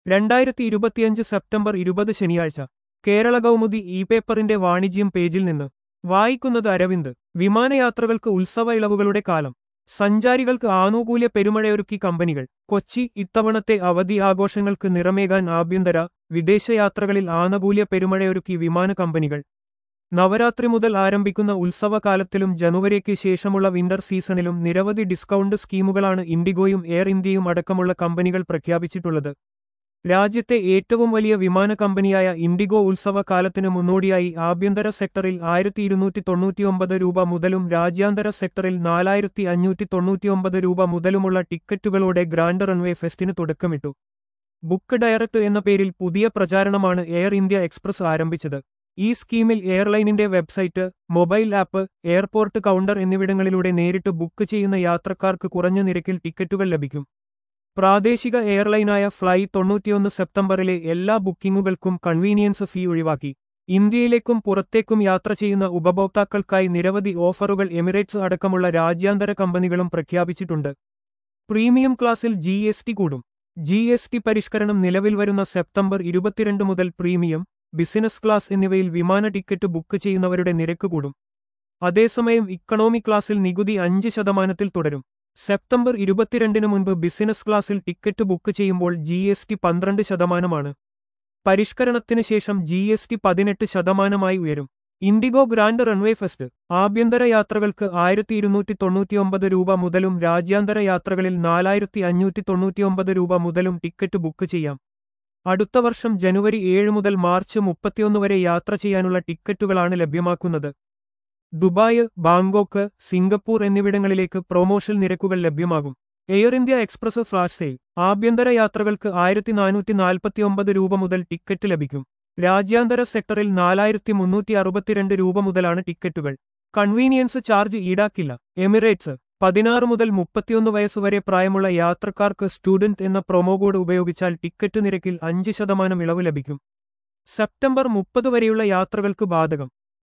രണ്ടായിരത്തി ഇരുപത്തിയഞ്ച് സെപ്റ്റംബർ ഇരുപത് ശനിയാഴ്ച കേരള കൗമുദി ഇ പേപ്പറിന്റെ വാണിജ്യം പേജിൽ നിന്ന് വായിക്കുന്നത് അരവിന്ദ് വിമാനയാത്രകൾക്ക് ഉത്സവ ഇളവുകളുടെ കാലം സഞ്ചാരികൾക്ക് ആനുകൂല്യ പെരുമഴയൊരുക്കി കമ്പനികൾ കൊച്ചി ഇത്തവണത്തെ അവധി ആഘോഷങ്ങൾക്ക് നിറമേകാൻ ആഭ്യന്തര വിദേശയാത്രകളിൽ ആനുകൂല്യ പെരുമഴയൊരുക്കി വിമാന കമ്പനികൾ നവരാത്രി മുതൽ ആരംഭിക്കുന്ന ഉത്സവകാലത്തിലും ജനുവരിക്ക് ശേഷമുള്ള വിന്റർ സീസണിലും നിരവധി ഡിസ്കൗണ്ട് സ്കീമുകളാണ് ഇൻഡിഗോയും എയർ ഇന്ത്യയും അടക്കമുള്ള കമ്പനികൾ പ്രഖ്യാപിച്ചിട്ടുള്ളത് രാജ്യത്തെ ഏറ്റവും വലിയ വിമാന കമ്പനിയായ ഇൻഡിഗോ ഉത്സവകാലത്തിന് മുന്നോടിയായി ആഭ്യന്തര സെക്ടറിൽ ആയിരത്തി ഇരുന്നൂറ്റി തൊണ്ണൂറ്റിയൊമ്പത് രൂപ മുതലും രാജ്യാന്തര സെക്ടറിൽ നാലായിരത്തി അഞ്ഞൂറ്റി തൊണ്ണൂറ്റിയൊമ്പത് രൂപ മുതലുമുള്ള ടിക്കറ്റുകളോടെ ഗ്രാൻഡ് റൺവേ ഫെസ്റ്റിന് തുടക്കമിട്ടു ബുക്ക് ഡയറക്ട് എന്ന പേരിൽ പുതിയ പ്രചാരണമാണ് എയർ ഇന്ത്യ എക്സ്പ്രസ് ആരംഭിച്ചത് ഈ സ്കീമിൽ എയർലൈനിന്റെ website mobile app airport counter എന്നിവിടങ്ങളിലൂടെ നേരിട്ട് ബുക്ക് ചെയ്യുന്ന യാത്രക്കാർക്ക് കുറഞ്ഞ നിരക്കിൽ ടിക്കറ്റുകൾ ലഭിക്കും പ്രാദേശിക എയർലൈനായ ഫ്ലൈ തൊണ്ണൂറ്റിയൊന്ന് സെപ്റ്റംബറിലെ എല്ലാ ബുക്കിംഗുകൾക്കും കൺവീനിയൻസ് ഫീ ഒഴിവാക്കി ഇന്ത്യയിലേക്കും പുറത്തേക്കും യാത്ര ചെയ്യുന്ന ഉപഭോക്താക്കൾക്കായി നിരവധി ഓഫറുകൾ എമിറേറ്റ്സ് അടക്കമുള്ള രാജ്യാന്തര കമ്പനികളും പ്രഖ്യാപിച്ചിട്ടുണ്ട് പ്രീമിയം ക്ലാസിൽ ജി എസ് ടി കൂടും ജി എസ് ടി പരിഷ്കരണം നിലവിൽ വരുന്ന സെപ്റ്റംബർ ഇരുപത്തിരണ്ട് മുതൽ പ്രീമിയം ബിസിനസ് ക്ലാസ് എന്നിവയിൽ വിമാന ടിക്കറ്റ് ബുക്ക് ചെയ്യുന്നവരുടെ നിരക്ക് കൂടും അതേസമയം ഇക്കണോമി ക്ലാസിൽ നികുതി അഞ്ച് ശതമാനത്തിൽ തുടരും സെപ്റ്റംബർ ഇരുപത്തിരണ്ടിന് മുൻപ് ബിസിനസ് ക്ലാസിൽ ടിക്കറ്റ് ബുക്ക് ചെയ്യുമ്പോൾ ജി എസ് ടി പന്ത്രണ്ട് ശതമാനമാണ് പരിഷ്കരണത്തിന് ശേഷം ജി എസ് ടി പതിനെട്ട് ശതമാനമായി ഉയരും ഇൻഡിഗോ ഗ്രാൻഡ് റൺവേ ഫെസ്റ്റ് ആഭ്യന്തര യാത്രകൾക്ക് ആയിരത്തി ഇരുന്നൂറ്റി തൊണ്ണൂറ്റിയൊമ്പത് രൂപ മുതലും രാജ്യാന്തര യാത്രകളിൽ നാലായിരത്തി അഞ്ഞൂറ്റി തൊണ്ണൂറ്റിയൊമ്പത് രൂപ മുതലും ടിക്കറ്റ് ബുക്ക് ചെയ്യാം അടുത്ത വർഷം ജനുവരി ഏഴ് മുതൽ മാർച്ച് മുപ്പത്തിയൊന്ന് വരെ യാത്ര ചെയ്യാനുള്ള ടിക്കറ്റുകളാണ് ലഭ്യമാക്കുന്നത് ദുബായ് ബാങ്കോക്ക് സിംഗപ്പൂർ എന്നിവിടങ്ങളിലേക്ക് പ്രൊമോഷൻ നിരക്കുകൾ ലഭ്യമാകും Air India Express flash sale ആഭ്യന്തര യാത്രകൾക്ക് ആയിരത്തി നാനൂറ്റി നാൽപ്പത്തിയൊമ്പത് രൂപ മുതൽ ടിക്കറ്റ് ലഭിക്കും രാജ്യാന്തര സെക്ടറിൽ നാലായിരത്തി മുന്നൂറ്റി അറുപത്തിരണ്ട് രൂപ മുതലാണ് ടിക്കറ്റുകൾ കൺവീനിയൻസ് ചാർജ് ഈടാക്കില്ല എമിറേറ്റ്സ് പതിനാറ് മുതൽ മുപ്പത്തിയൊന്ന് വയസ്സുവരെ പ്രായമുള്ള യാത്രക്കാർക്ക് സ്റ്റുഡന്റ് എന്ന പ്രൊമോ കോഡ് ഉപയോഗിച്ചാൽ ടിക്കറ്റ് നിരക്കിൽ അഞ്ച് ശതമാനം ഇളവ് ലഭിക്കും സെപ്റ്റംബർ മുപ്പത് വരെയുള്ള യാത്രകൾക്ക് ബാധകം